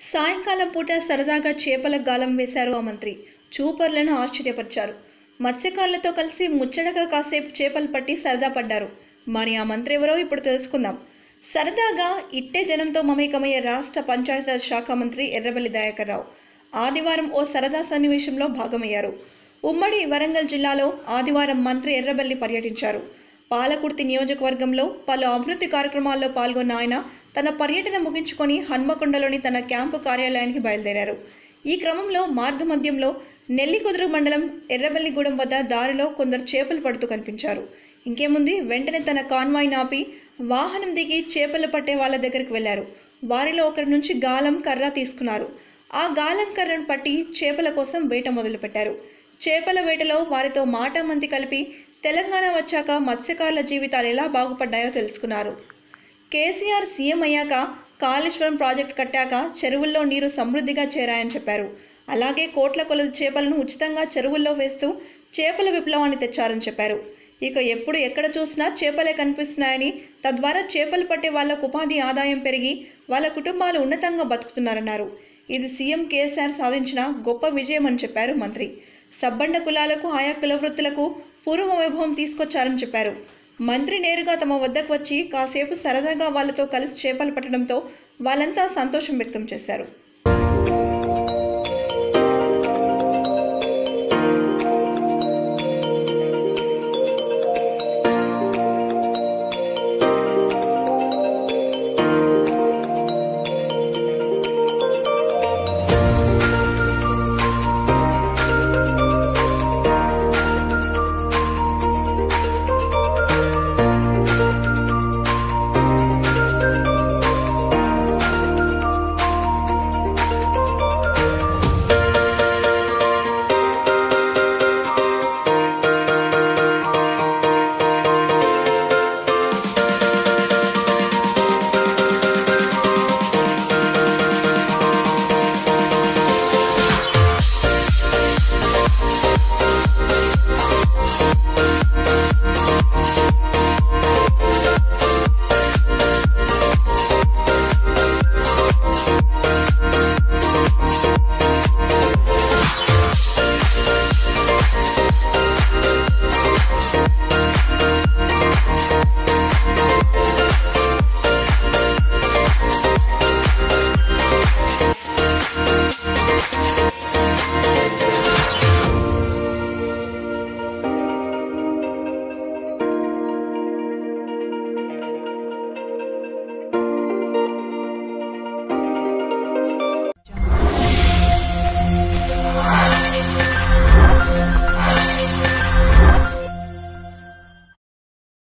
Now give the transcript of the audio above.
సాయంకాలం పూట సరదాగా చేపల గాలం వేశారు ఆ మంత్రి చూపర్లను ఆశ్చర్యపరిచారు మత్స్యకారులతో కలిసి ముచ్చటగా కాసేపు చేపలు పట్టి సరదా పడ్డారు మరి ఆ మంత్రి ఎవరో ఇప్పుడు తెలుసుకుందాం సరదాగా ఇట్టే జనంతో మమేకమయ్యే రాష్ట్ర పంచాయతీరాజ్ శాఖ మంత్రి ఎర్రబెల్లి దయాకర్ రావు ఆదివారం ఓ సరదా సన్నివేశంలో భాగమయ్యారు ఉమ్మడి వరంగల్ జిల్లాలో ఆదివారం మంత్రి ఎర్రబెల్లి పర్యటించారు పాలకుర్తి నియోజకవర్గంలో పలు అభివృద్ధి కార్యక్రమాల్లో పాల్గొన్న ఆయన తన పర్యటన ముగించుకొని హన్మకొండలోని తన క్యాంపు కార్యాలయానికి బయలుదేరారు ఈ క్రమంలో మార్గమధ్యంలో నెల్లికుదురు మండలం ఎర్రబెల్లిగూడెం వద్ద దారిలో కొందరు చేపలు పడుతూ కనిపించారు ఇంకేముంది వెంటనే తన కాన్వాయ్ ఆపి వాహనం దిగి చేపలు పట్టే వాళ్ళ దగ్గరికి వెళ్లారు వారిలో ఒకరి నుంచి గాలం కర్ర తీసుకున్నారు ఆ గాలం కర్రను పట్టి చేపల కోసం వేట మొదలుపెట్టారు చేపల వేటలో వారితో మాటామంతి కలిపి తెలంగాణ వచ్చాక మత్స్యకారుల జీవితాలు ఎలా బాగుపడ్డాయో తెలుసుకున్నారు కేసీఆర్ సీఎం అయ్యాక కాళేశ్వరం ప్రాజెక్టు కట్టాక చెరువుల్లో నీరు సమృద్ధిగా చేరాయని చెప్పారు అలాగే కోట్ల కొలది చేపలను ఉచితంగా చెరువుల్లో వేస్తూ చేపల విప్లవాన్ని తెచ్చారని చెప్పారు ఇక ఎప్పుడు ఎక్కడ చూసినా చేపలే కనిపిస్తున్నాయని తద్వారా చేపలు పట్టే వాళ్లకు ఉపాధి ఆదాయం పెరిగి వాళ్ళ కుటుంబాలు ఉన్నతంగా బతుకుతున్నారన్నారు ఇది సీఎం కేసీఆర్ సాధించిన గొప్ప విజయం అని చెప్పారు మంత్రి సబ్బండ కులాలకు ఆయా కుల వృత్తులకు పూర్వ వైభవం తీసుకొచ్చారని చెప్పారు మంత్రి నేరుగా తమ వద్దకు వచ్చి కాసేపు సరదాగా వాళ్ళతో కలిసి చేపలు పట్టడంతో వాళ్ళంతా సంతోషం వ్యక్తం చేశారు